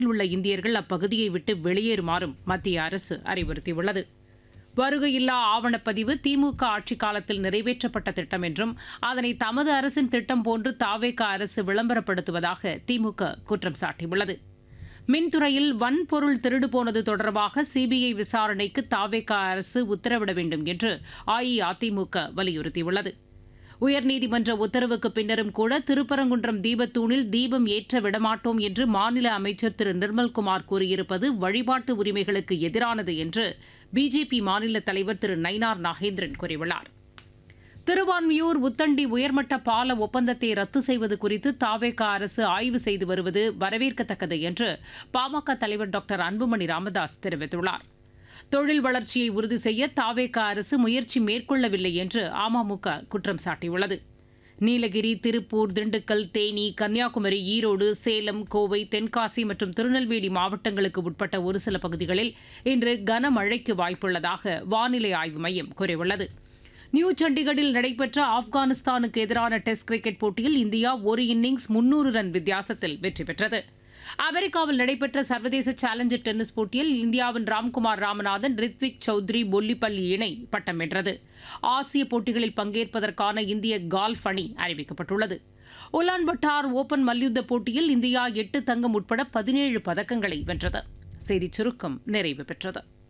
உள்ள இந்தியர்கள் அப்பகுதியை விட்டு வெளியேறுமாறும் மத்திய அரசு அறிவுறுத்தியுள்ளது வருகையில்லா ஆவணப்பதிவு திமுக ஆட்சிக் காலத்தில் நிறைவேற்றப்பட்ட திட்டம் என்றும் அதனை தமது அரசின் திட்டம் போன்று தாவேக அரசு விளம்பரப்படுத்துவதாக திமுக குற்றம் சாட்டியுள்ளது மின்துறையில் வன்பொருள் திருடு போனது தொடர்பாக சிபிஐ விசாரணைக்கு தாவேக அரசு உத்தரவிட வேண்டும் என்று அஇஅதிமுக வலியுறுத்தியுள்ளது உயர்நீதிமன்ற உத்தரவுக்கு பின்னரும் கூட திருப்பரங்குன்றம் தீபத்தூணில் தீபம் ஏற்ற விடமாட்டோம் என்று மாநில அமைச்சர் திரு நிர்மல்குமார் கூறியிருப்பது வழிபாட்டு உரிமைகளுக்கு எதிரானது என்று பிஜேபி மாநில தலைவர் திரு நயினார் நாகேந்திரன் கூறியுள்ளார் திருவான்மியூர் உத்தண்டி உயர்மட்ட பால ஒப்பந்தத்தை ரத்து செய்வது குறித்து தாவேக அரசு ஆய்வு செய்து வருவது வரவேற்கத்தக்கது என்று பாமக தலைவர் டாக்டர் அன்புமணி ராமதாஸ் தெரிவித்துள்ளார் தொழில் வளர்ச்சியை உறுதி செய்ய தாவேக அரசு முயற்சி மேற்கொள்ளவில்லை என்று அமமுக குற்றம் சாட்டியுள்ளது நீலகிரி திருப்பூர் திண்டுக்கல் தேனி கன்னியாகுமரி ஈரோடு சேலம் கோவை தென்காசி மற்றும் திருநெல்வேலி மாவட்டங்களுக்கு உட்பட்ட ஒரு சில பகுதிகளில் இன்று கனமழைக்கு வாய்ப்புள்ளதாக வானிலை ஆய்வு மையம் கூறியுள்ளது நியூ சண்டிகரில் நடைபெற்ற ஆப்கானிஸ்தானுக்கு எதிரான டெஸ்ட் கிரிக்கெட் போட்டியில் இந்தியா ஒரு இன்னிங்ஸ் முன்னூறு ரன் வித்தியாசத்தில் வெற்றி பெற்றது அமெரிக்காவில் நடைபெற்ற சர்வதேச சேலஞ்சர் டென்னிஸ் போட்டியில் இந்தியாவின் ராம்குமார் ராமநாதன் ரித்விக் சௌத்ரி பொல்லிப்பள்ளி இணை பட்டம் வென்றது ஆசிய போட்டிகளில் பங்கேற்பதற்கான இந்திய கால்ஃப் அணி அறிவிக்கப்பட்டுள்ளது உலான் பட்டார் ஓபன் மல்யுத்த போட்டியில் இந்தியா எட்டு தங்கம் உட்பட பதினேழு பதக்கங்களை வென்றது செய்திச் சுருக்கம் நிறைவு பெற்றது